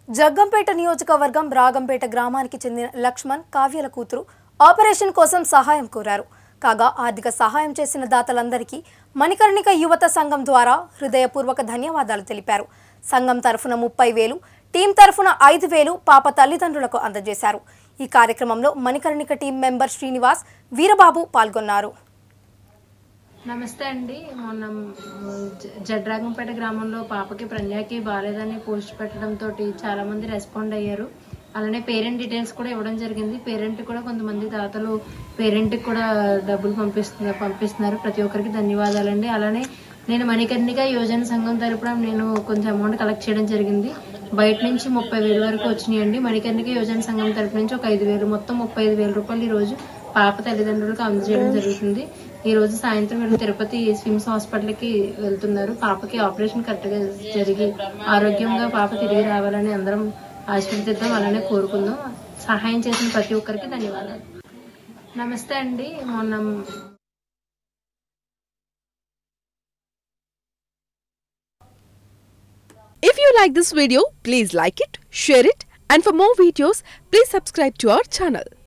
జగ్గంపేట నియోజకవర్గం రాగంపేట గ్రామానికి చెందిన లక్ష్మణ్ కావ్యల కూతురు ఆపరేషన్ కోసం సహాయం కోరారు కాగా ఆర్థిక సహాయం చేసిన దాతలందరికీ మణికర్ణిక యువత సంఘం ద్వారా హృదయపూర్వక ధన్యవాదాలు తెలిపారు సంఘం తరఫున ముప్పై వేలు టీం తరఫున ఐదు వేలు పాప తల్లిదండ్రులకు అందజేశారు ఈ కార్యక్రమంలో మణికర్ణిక టీం మెంబర్ శ్రీనివాస్ వీరబాబు పాల్గొన్నారు నమస్తే అండి మొన్న జ- జడ్రాగంపేట గ్రామంలో పాపకి ప్రజ్ఞాకి బాగాలేదని పోస్ట్ పెట్టడంతో చాలా మంది రెస్పాండ్ అయ్యారు అలానే పేరెంట్ డీటెయిల్స్ కూడా ఇవ్వడం జరిగింది పేరెంట్ కూడా కొంతమంది దాతలు పేరెంట్కి కూడా డబ్బులు పంపిస్తున్నారు పంపిస్తున్నారు ప్రతి ఒక్కరికి ధన్యవాదాలండి అలానే నేను మణికర్ణిక యోజన సంఘం తరపున నేను కొంచెం అమౌంట్ కలెక్ట్ చేయడం జరిగింది బయట నుంచి ముప్పై వేలు వరకు వచ్చినాయండి మణికర్ణిక యోజన సంఘం తరపు నుంచి ఒక ఐదు వేలు మొత్తం ముప్పై ఐదు వేల రూపాయలు ఈ రోజు పాప తల్లిదండ్రులకు అందజేయడం జరుగుతుంది ఈ రోజు సాయంత్రం వీళ్ళు తిరుపతి స్విమ్స్ హాస్పిటల్కి వెళ్తున్నారు పాపకి ఆపరేషన్ కరెక్ట్గా జరిగి ఆరోగ్యంగా పాప తిరిగి రావాలని అందరం ఆశీర్వదిద్దాం అలానే కోరుకుందాం సహాయం చేసిన ప్రతి ఒక్కరికి ధన్యవాదాలు నమస్తే అండి మొన్న If you like this video, please like it, share it, and for more videos, please subscribe to our channel.